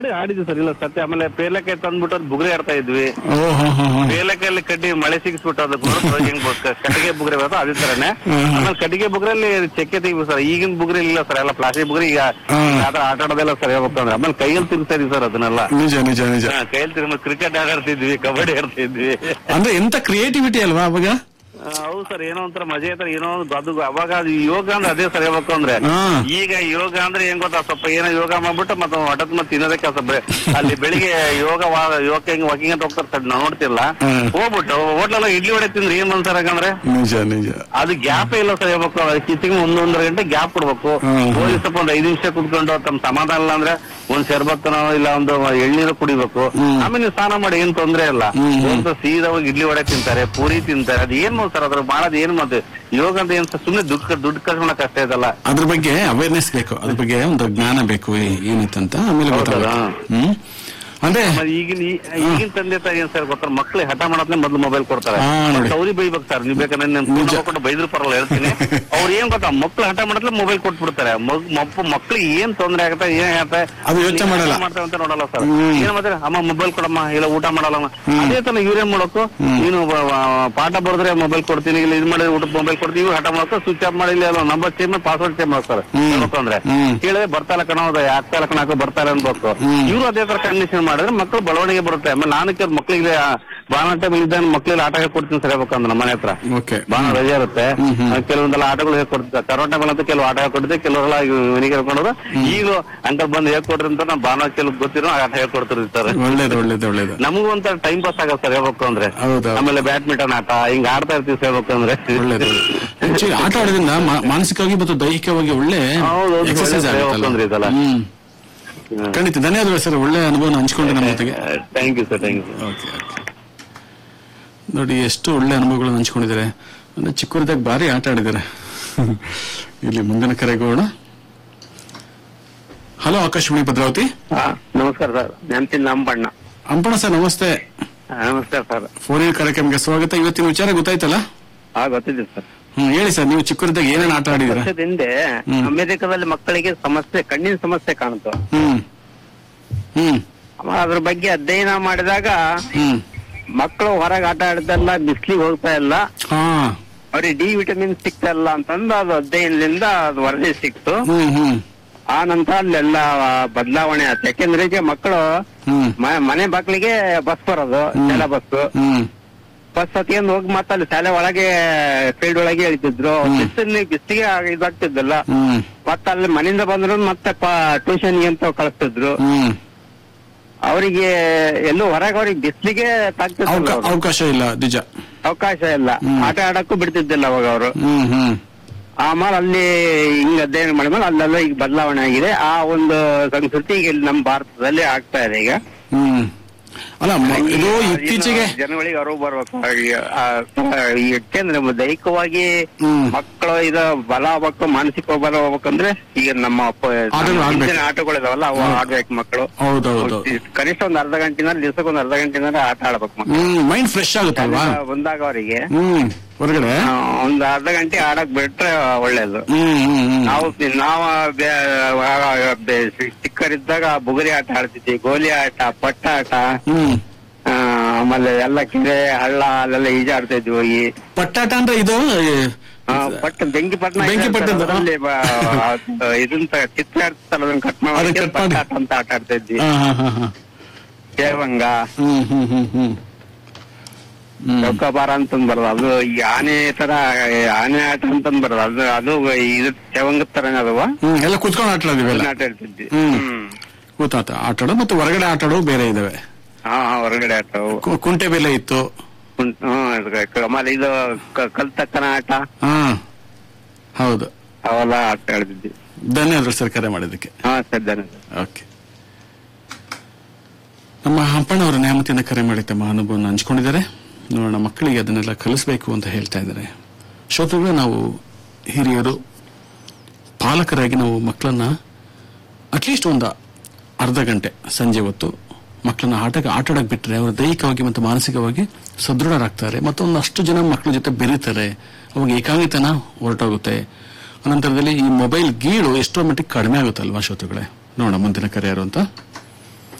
ಆಡಿದ್ವಿ ಸರ್ ಇಲ್ಲ ಸತ್ಯ ಆಮೇಲೆ ಪೇಲಕಾಯಿ ತಂದ್ಬಿಟ್ಟು ಅದ್ ಬುಗ್ರಿ ಆಡ್ತಾ ಇದ್ವಿ ಓ ಹೋ ಹೋ ಹೋ ಪೇಲಕಾಯಲ್ಲಿ ಕಡ್ಡಿ ಮಳೆ ಸಿಗಿಸ್ಬಿಟ್ಟು ಅದು ಬರೋದು ಹೆಂಗ್ ಬ- ಕಟ್ಟಿಗೆ ಬುಗ್ರಿ ಬರೋದು ಅದೇ ತರನೇ ಹ್ಮ್. ಆಮೇಲೆ ಕಟ್ಟಿಗೆ ಬುಗ್ರಲ್ಲಿ ಚೆಕ್ಕೆ ತೆಗಿಬೇಕು ಸರ್ ಈಗಿನ ಬುಗ್ರಿ ಇಲ್ಲ ಸರ್ ಎಲ್ಲ ಪ್ಲಾಸ್ಟಿಕ್ ಬುಗ್ರಿ ಈಗ ಹ್ಮ್. ಆಟ ಆಟ ಆಡೋದೆಲ್ಲ ಸರ್ ಹೇಳ್ಬೇಕು ಅಂದ್ರೆ ಆಮೇಲೆ ಕೈಯಲ್ಲಿ ತಿರ್ಗ್ತಾ ಇದೀವಿ ಸರ್ ಅದನ್ನೆಲ್ಲ ನಿಜ ನಿಜ ನಿಜ ಹಾ, ಕೈಯಲ್ಲಿ ತಿರ್ಗ ಕ್ರಿಕೆಟ್ ಆಡ್ತಿದ್ವಿ ಕಬಡ್ಡಿ ಆಡ್ತಿದ್ವಿ ಅಂದ್ರೆ ಎಂತ ಕ್ರಿಯೇಟಿವಿಟಿ ಅಲ್ವಾ ಅವಾಗ ಆ, ಹೌದು ಸರ್ ಏನೋ ಒಂಥರ ಮಜೆ ಐತರ ಏನೋ ಒಂದು ಅದು ಅವಾಗ ಅದು ಯೋಗ ಅಂದ್ರೆ ಅದೇ ಸರ್ ಹೇಳ್ಬೇಕು ಅಂದ್ರೆ ಹಾ. ಈಗ ಯೋಗ ಅಂದ್ರೆ ಏನ್ ಗೊತ್ತಾ ಸ್ವಲ್ಪ ಏನೋ ಯೋಗ ಮಾಡ್ಬಿಟ್ಟು ಮತ್ತೆ ಹೊಟ್ಟತ್ ಮತ್ತೆ ತಿನ್ನೋದಕ್ಕೆ ಸ್ವಲ್ಪ ಬೆ- ಅಲ್ಲಿ ಬೆಳಿಗ್ಗೆ ಯೋಗ ವಾ- ಯೋಗ ಹೆಂಗ್ ವಾಕಿಂಗ್ ಅಂತ ಹೋಗ್ತಾರೆ ಸರ್ ನಾವು ನೋಡ್ತಿಲ್ಲ ಹ್ಮ್. ಹೋಗ್ಬಿಟ್ಟು ಹೋಟ್ಲೆಲ್ಲ ಇಡ್ಲಿ ವಡೆ ತಿಂದ್ರೆ ಏನ್ ಅನ್ಸಾರ ಯಾಕಂದ್ರೆ ನಿಜ ನಿಜ ಅದು ಗ್ಯಾಪ್ ಇಲ್ಲ ಸರ್ ಹೇಳ್ಬೇಕು ಕಿತ್ತಿಗೆ ಒಂದೊಂದರ ಗಂಟೆ ಗ್ಯಾಪ್ ಕೊಡ್ಬೇಕು ಹ್ಮ್. ಹೋಗಿ ಸ್ವಲ್ಪ ಒಂದ್ ಐದು ನಿಮಿಷ ಕುತ್ಕೊಂಡು ತಮ್ಮ ಸಮಾಧಾನ ಇಲ್ಲ ಅಂದ್ರೆ ಒಂದ್ ಶರ್ಬತ್ತನೋ ಇಲ್ಲ ಒಂದು ಎಳ್ನೀರು ಕುಡಿಬೇಕು ಹ್ಮ್. ಆಮೇಲೆ ನೀವು ಸ್ನಾನ ಮಾಡಿ ಏನ್ ತೊಂದ್ರೆ ಇಲ್ಲ ಹ್ಮ್. ಹೋಗ್ತಾ ಸೀದಾ ಹೋಗಿ ಇಡ್ಲಿ ವಡೆ ತಿಂತಾರೆ ಪೂರಿ ತಿಂತಾರೆ ಅದ್ ಏನ್ ಸರ್ ಅದ್ರ ಮಾಡೋದ್ ಏನ್ ಮತ್ತೆ ಯೋಗ ಅಂತ ಏನ್ ಸರ್ ಸುಮ್ನೆ ದುಡ್ಡು ದುಡ್ಡು ಖರ್ಚು ಕಷ್ಟ ಇದಲ್ಲ ಅದ್ರ ಬಗ್ಗೆ ಅವೇರ್ನೆಸ್ ಬೇಕು ಅದ್ರ ಬಗ್ಗೆ ಒಂದು ಜ್ಞಾನ ಬೇಕು ಏ- ಏನಿತ್ತಂತ ಆಮೇಲೆ ಹೌದಲ್ಲ? ಗೊತ್ತಾಗುತ್ತೆ ಹ್ಮ್ ಅಂದ್ರೆ ಮತ್ತೆ ಈಗಿನ ಈ- ಈಗಿನ ತಂದೆ ತಾಯಿ ಏನ್ ಸರ್ ಗೊತ್ತಾರೆ ಮಕ್ಳು ಹಠ ಮಾಡೋದ್ನೇ ಮೊದ್ಲು ಮೊಬೈಲ್ ಕೊಡ್ತಾರೆ ಹಾ, ನೋಡಿ. ಮತ್ತೆ ಅವ್ರಿಗೆ ಬೈಬೇಕು ಸರ್ ನೀವ್ ಬೇಕಾದ್ರೆ ನಾನು ನಿಜ. ಕೊಟ್ಟು ಬೈದ್ರು ಪರಲ್ಲ ಹೇಳ್ತೀನಿ ಅವ್ರು ಏನ್ ಗೊತ್ತಾ ಮಕ್ಳು ಹಠ ಮಾಡಿದ್ಲೆ ಮೊಬೈಲ್ ಕೊಟ್ಬಿಡ್ತಾರೆ ಮಗ್- ಮಪ್ಪ ಮಕ್ಳಿಗೆ ಏನ್ ತೊಂದ್ರೆ ಆಗತ್ತೆ ಏನ್ ಆಗತ್ತೆ ಅದು ಯೋಚ್ನೆ ನೀನ್ ಮಾಡಲ್ಲ. ಹಠ ಮಾಡ್ತೇವೆ ಅಂತ ನೋಡಲ್ಲ ಸರ್ ಹ್ಮ್. ಏನ್ ಮಾಡ್ತಾರೆ ಅಮ್ಮ ಮೊಬೈಲ್ ಕೊಡಮ್ಮ ಇಲ್ಲ ಊಟ ಮಾಡಲ್ಲ ಅಮ್ಮ. ಅದೇ ತರ ಇವ್ರೇನ್ ಮಾಡೋಕು ನೀನು ಬ- ಬ- ಪಾಠ ಬರೆದ್ರೆ ಮೊಬೈಲ್ ಕೊಡ್ತೀನಿ ಇಲ್ಲ ಇದು ಮಾಡಿದ್ರೆ ಊಟ ಮೊಬೈಲ್ ಕೊಡ್ತೀವಿ ಇವ್ರು ಹಠ ಮಾಡ್ಕೊ ಸ್ವಿಚ್ ಆಫ್ ಮಾಡಿ ಇಲ್ಲ ನಂಬರ್ ಚೇಂಜ್ ಪಾಸ್ವರ್ಡ್ ಚೇಂಜ್ ಮಾಡ್ತಾರೆ ಹ್ಮ್. ಅಂದ್ರೆ ಹ್ಮ್. ಕೇಳಿದ್ರೆ ಬರ್ತಾರ ಕಣ ಹೌದಾ ಆಗ್ತಾ ಇಲ್ಲ ಕಣ ಹಾಕೋ ಬರ್ತಾರೆ ಅನ್ಬೇಕು ಹ್ಮ್. ಇವ್ರು ಅದೇ ತರ ಕಂಡೀಷನ್ ಮಾಡಿದ್ರೆ ಮಕ್ಕಳು ಬೆಳವಣಿಗೆ ಬರುತ್ತೆ ಆಮೇಲೆ ನಾನು ಕೆಲವು ಮಕ್ಳಿಗೆ ಭಾನುವಾರ ಟೈಮ್ ಇದ್ದಾಗ ಮಕ್ಳಿಗೆ ಆಟ ಹೇಳ್ಕೊಡ್ತೀನಿ ಸರ್ ಹೇಳ್ಬೇಕಂದ್ರೆ ನಮ್ಮ ಮನೆ ಹತ್ರ ಓಕೆ ಭಾನುವಾರ ರಜೆ ಇರುತ್ತೆ ಹ್ಮ್, ಹ್ಮ್. ಆ, ಕೆಲವೊಂದೆಲ್ಲ ಆಟಗಳು ಹೇಳ್ಕೊಡ್ತಾರೆ ಕರೋನಾ ಬಂದಂತ ಕೆಲವು ಆಟ ಹೇಳ್ಕೊಡ್ತೀವಿ ಕೆಲವರೆಲ್ಲ ಮನೆಗೆ ಹೇಳ್ಕೊಂಡ್ರು ಈಗ ಅಂಕಲ್ ಬಂದು ಹೇಳ್ಕೊಡ್ರಿ ಅಂತ ನಾವು ಭಾನುವಾರ ಕೆಲವು ಗೊತ್ತಿರೋ ಆಟ ಹೇಳ್ಕೊಡ್ತಿರ್ತಾರೆ ಒಳ್ಳೇದು ಒಳ್ಳೇದು ಒಳ್ಳೇದು ನಮಗೂ ಒಂಥರ ಟೈಮ್ ಪಾಸ್ ಆಗತ್ತೆ ಸರ್ ಹೇಳ್ಬೇಕು ಅಂದ್ರೆ ಹೌದು. ಆಮೇಲೆ ಬ್ಯಾಡ್ಮಿಂಟನ್ ಆಟ ಹಿಂಗ್ ಆಡ್ತಾ ಇರ್ತೀವಿ ಸರ್ ಹೇಳ್ಬೇಕು ಅಂದ್ರೆ ಒಳ್ಳೇದು Actually, ಆಟ ಆಡೋದ್ರಿಂದ ಮಾ- ಮಾನಸಿಕವಾಗಿ ಮತ್ತು ದೈಹಿಕವಾಗಿ ಒಳ್ಳೆ ಹೌದು, ಹೌದು, ಎಕ್ಸರ್ಸೈಸ್ ಒಳ್ಳೆ ಪ್ರಯೋಗ ಅಂದ್ರೆ ಇದೆಲ್ಲ. ಹ್ಮ್ ಖಂಡಿತ ಧನ್ಯವಾದಗಳು ಸರ್ ಒಳ್ಳೆ ಅನುಭವನ ಹಂಚ್ಕೊಂಡು ನಮ್ಮ ಜೊತೆಗೆ thank you sir thank you okay ನೋಡಿ ಎಷ್ಟು ಒಳ್ಳೆ ಅನುಭವಗಳನ್ನು ಹಂಚ್ಕೊಂಡಿದ್ದಾರೆ ಅಂದ್ರೆ ಚಿಕ್ಕವರಿದ್ದಾಗ ಭಾರಿ ಆಟ ಆಡಿದ್ದಾರೆ ಇಲ್ಲಿ ಮುಂದಿನ ಕರೆಗೆ ಹೋಗೋಣ ಹಲೋ ಆಕಾಶವಾಣಿ ಭದ್ರಾವತಿ ಹಾ ನಮಸ್ಕಾರ ಸರ್ ನೆನ್ಪಿನ ನಂಬಣ್ಣ ಅಂಪಣ ಸರ್ ನಮಸ್ತೆ ನಮಸ್ಕಾರ ಸರ್ ಫೋನಿನ ಕಾರ್ಯಕ್ರಮಕ್ಕೆ ಸ್ವಾಗತ ಇವತ್ತಿನ ವಿಚಾರ ಗೊತ್ತಾಯ್ತಲ್ಲ ಹಾ ಗೊತ್ತಿದೆ ಸರ್ ಹ್ಮ್ ಹೇಳಿ ಸರ್ ನೀವು ಚಿಕ್ಕವರಿದ್ದಾಗ ಏನೇನು ಆಟ ಆಡಿದ್ದೀರಾ ವರ್ಷದ ಹಿಂದೆ ಹ್ಮ್. ಅಮೆರಿಕದಲ್ಲಿ ಮಕ್ಕಳಿಗೆ ಸಮಸ್ಯೆ ಕಣ್ಣಿನ ಸಮಸ್ಯೆ ಕಾಣ್ತು ಹ್ಮ್ ಹ್ಮ್ ಆಮೇಲೆ ಅದ್ರ ಬಗ್ಗೆ ಅಧ್ಯಯನ ಮಾಡಿದಾಗ ಹ್ಮ್ ಮಕ್ಕಳು ಹೊರಗೆ ಆಟ ಆಡ್ದಲ್ಲ ಬಿಸ್ಲಿಗೆ ಹೋಗ್ತಾ ಇಲ್ಲ ಹಾ ಅವ್ರಿಗೆ ಡಿ ವಿಟಮಿನ್ ಸಿಗ್ತಾ ಇಲ್ಲ ಅಂತಂದು ಅದು ಅಧ್ಯಯನದಿಂದ ಅದು ವರದಿ ಸಿಕ್ತು ಹ್ಮ್ ಹ್ಮ್ ಆ ನಂತರ ಅಲ್ಲೆಲ್ಲ ಬದಲಾವಣೆ ಆಯ್ತು ಯಾಕೆಂದ್ರೆ ಈಗ ಮಕ್ಕಳು ಹ್ಮ್ ಮ- ಮನೆ ಬಾಗ್ಲಿಗೆ ಬಸ್ ಬರೋದು ಶಾಲಾ ಬಸ್ ಹ್ಮ್ ಬಸ್ ಹತ್ಕೊಂಡು ಹೋಗಿ ಮತ್ತೆ ಅಲ್ಲಿ ಶಾಲೆ ಒಳಗೆ ಫೀಲ್ಡ್ ಒಳಗೆ ಇಳಿತಿದ್ರು ಬಿಸಿಲು ಬಿಸಿಗೆ ಇದಾಗ್ತಿದ್ದಲ್ಲ ಹ್ಮ್ ಮತ್ತೆ ಅಲ್ಲಿ ಮನೆಯಿಂದ ಬಂದ್ರು ಮತ್ತೆ ಟ್ಯೂಷನ್ ಅಂತ ಕಳಿಸ್ತಿದ್ರು ಹ್ಮ್ ಅವರಿಗೆ ಎಲ್ಲೂ ಹೊರಗೆ ಅವ್ರಿಗೆ ಬಿಸಿಲಿಗೆ ತಾಗ್ತಿದ್ದಿಲ್ಲ ಅವಕ- ಅವ್ರು. ಅವಕಾಶ ಇಲ್ಲ ನಿಜ ಅವಕಾಶ ಇಲ್ಲ ಹ್ಮ್. ಆಟ ಆಡಕ್ಕೂ ಬಿಡ್ತಿದ್ದಿಲ್ಲ ಅವಾಗ ಅವರು ಹ್ಮ್ ಹ್ಮ್ ಆಮೇಲೆ ಅಲ್ಲಿ ಹಿಂಗ್ ಅಧ್ಯಯನ ಮಾಡಿದ್ಮೇಲೆ ಅಲ್ಲೆಲ್ಲ ಈಗ ಬದಲಾವಣೆ ಆಗಿದೆ ಆ ಒಂದು ಸಂಸ್ಕೃತಿ ಈಗ ಇಲ್ಲಿ ನಮ್ಮ ಭಾರತದಲ್ಲಿ ಆಗ್ತಾ ಇದೆ ಈಗ ಹ್ಮ್ ಅಲ್ಲ ಮ- ಇದು ಇನ್ನು ಇತ್ತೀಚೆಗೆ ಜನಗಳಿಗೆ ಅರಿವು ಬರ್ಬೇಕು ಹಾಗೆ, ಆ, ಈ ಯಾಕೆಂದ್ರೆ ದೈಹಿಕವಾಗಿ ಹ್ಮ್. ಮಕ್ಕಳು ಇದು ಬಲ ಆಗ್ಬೇಕು ಮಾನಸಿಕ ಬಲ ಹೋಗ್ಬೇಕಂದ್ರೆ ಈಗ ನಮ್ಮ ಅಪ್ಪ- ಆಟಗಳು ನಮ್ಮ ಆಡ್ಬೇಕು. ಹಿಂದಿನ ಆಟಗಳಿದಾವಲ್ಲ ಅವು ಆಡ್ಬೇಕು ಮಕ್ಕಳು ಹೌದೌದು ಕನಿಷ್ಠ ಒಂದ್ ಅರ್ಧ ಗಂಟೆನ ದಿವಸಕ್ಕೆ ಒಂದ್ ಅರ್ಧ ಗಂಟೆನ ಆಟ ಆಡ್ಬೇಕು ಮಕ್ಕಳು ಹ್ಮ್ ಮೈಂಡ್ ಫ್ರೆಶ್ ಆಗುತ್ತಲ್ವಾ ಅಲ್ಲಿಂದ ಬಂದಾಗ ಅವರಿಗೆ ಹ್ಮ್ ಹೊರಗಡೆ ಆ, ಒಂದ್ ಅರ್ಧ ಗಂಟೆ ಆಡಕ್ ಬಿಟ್ರೆ ಒಳ್ಳೇದು ಹ್ಮ್ ಹ್ಮ್ ಹ್ಮ್ ನಾವು ನಾವು ಬೆ- ಬೆ- ಚಿಕ್ಕರಿದ್ದಾಗ ಬುಗುರಿ ಆಟ ಆಡ್ತಿದ್ವಿ ಗೋಲಿ ಆಟ ಪಟ್ಟ ಆಟ ಹ್ಮ್ ಆ, ಆಮೇಲೆ ಎಲ್ಲ ಕೆರೆ ಹಳ್ಳ ಅಲ್ಲೆಲ್ಲ ಈಜಾಡ್ತಾ ಇದ್ವಿ ಹೋಗಿ ಪಟ್ಟಾಟ ಅಂದ್ರೆ ಇದು ಆ, ಪಟ್ಟ ಬೆಂಕಿ ಪಟ್ಟಣ ಬೆಂಕಿ ಪಟ್ಟಣ, ಹಾ. ಇದಂತ ಚಿತ್ರ ಇರ್ತಲ್ಲ ಅದನ್ನ ಕಟ್ ಅದನ್ನ ಮಾಡಿ cut ಮಾಡಿ. ಪಟ್ಟಾಟ ಅಂತ ಆಟ ಆಡ್ತಾ ಇದ್ವಿ ಹಾ ಹಾ ಹಾ ಹಾ ದೇವಂಗ ಹ್ಮ್ ಹ್ಮ್ ಹ್ಮ್ ಹ್ಮ್ ಹ್ಮ್ ಚೌಕಾಬಾರ ಅಂತಂದ್ ಬರೋದು ಅದು ಈ ಆನೆ ತರ ಆನೆ ಆಟ ಅಂತಂದ್ ಬರೋದು ಅದು ಅದು ಇದು ಚವಂಗದ ತರನೇ ಅದವ ಹ್ಮ್ ಎಲ್ಲ ಕುತ್ಕೊಂಡು ಆಟ ಆಡಿವೆಲ್ಲ ಅದನ್ನ ಆಟ ಆಡ್ತಿದ್ವಿ ಹ್ಮ್. ಹ್ಮ್ ಕೂತಾಟ ಆಟ ಆಡೋ ಮತ್ತು ಹೊರಗಡೆ ಆಟ ಆಡೋ ಬೇರೆ ಇದಾವೆ ಹಾ ಹಾ, ಹೊರಗಡೆ ಆಟ ಅವು. ಕು- ಕುಂಟೆ ಬೆಲೆ ಇತ್ತು ಕುಂ- ಹ್ಮ್, ಅದು ಆಮೇಲೆ ಇದು ಕ- ಕಲ್ತಕ್ಕನ ಆಟ ಹಾ ಹೌದು ಅವೆಲ್ಲ ಆಟ ಆಡ್ತಿದ್ವಿ ಧನ್ಯವಾದಗಳು ಸರ್ ಕರೆ ಮಾಡಿದ್ದಕ್ಕೆ ಹಾ ಸರ್ ಧನ್ಯವಾದ ಓಕೆ ನಮ್ಮ ಹಂಪಣ್ಣ ಅವರ ನ್ಯಾಮತಿಯಿಂದ ಕರೆ ಮಾಡಿ ತಮ್ಮ ಅನುಭವವನ್ನು ಹಂಚ್ಕೊಂಡಿದ್ದಾರೆ ನೋಡೋಣ ಮಕ್ಕಳಿಗೆ ಅದನ್ನೆಲ್ಲ ಕಲಿಸ್ಬೇಕು ಅಂತ ಹೇಳ್ತಾ ಇದ್ದಾರೆ ಶ್ರೋತೃಗಳು ನಾವು ಹಿರಿಯರು ಪಾಲಕರಾಗಿ ನಾವು ಮಕ್ಕಳನ್ನ ಅಟ್ಲೀಸ್ಟ್ ಒಂದು ಅರ್ಧ ಗಂಟೆ ಸಂಜೆ ಹೊತ್ತು ಮಕ್ಕಳನ್ನ ಆಟಕ್ಕೆ ಆಟ ಆಡಕ್ಕೆ ಬಿಟ್ಟರೆ ಅವರು ದೈಹಿಕವಾಗಿ ಮತ್ತು ಮಾನಸಿಕವಾಗಿ ಸದೃಢರಾಗ್ತಾರೆ ಮತ್ತು ಒಂದಷ್ಟು ಜನ ಮಕ್ಕಳ ಜೊತೆ ಬೆರೀತಾರೆ ಅವಾಗ ಏಕಾಂಗಿತನ ಹೊರಟೋಗುತ್ತೆ ಅನಂತರದಲ್ಲಿ ಈ ಮೊಬೈಲ್ ಗೀಳು ಎಷ್ಟೋ ಮಟ್ಟಿಗೆ ಕಡಿಮೆ ಆಗುತ್ತಲ್ವಾ ಶ್ರೋತೃಗಳೇ ನೋಡೋಣ ಮುಂದಿನ ಕರೆ ಯಾರು ಅಂತ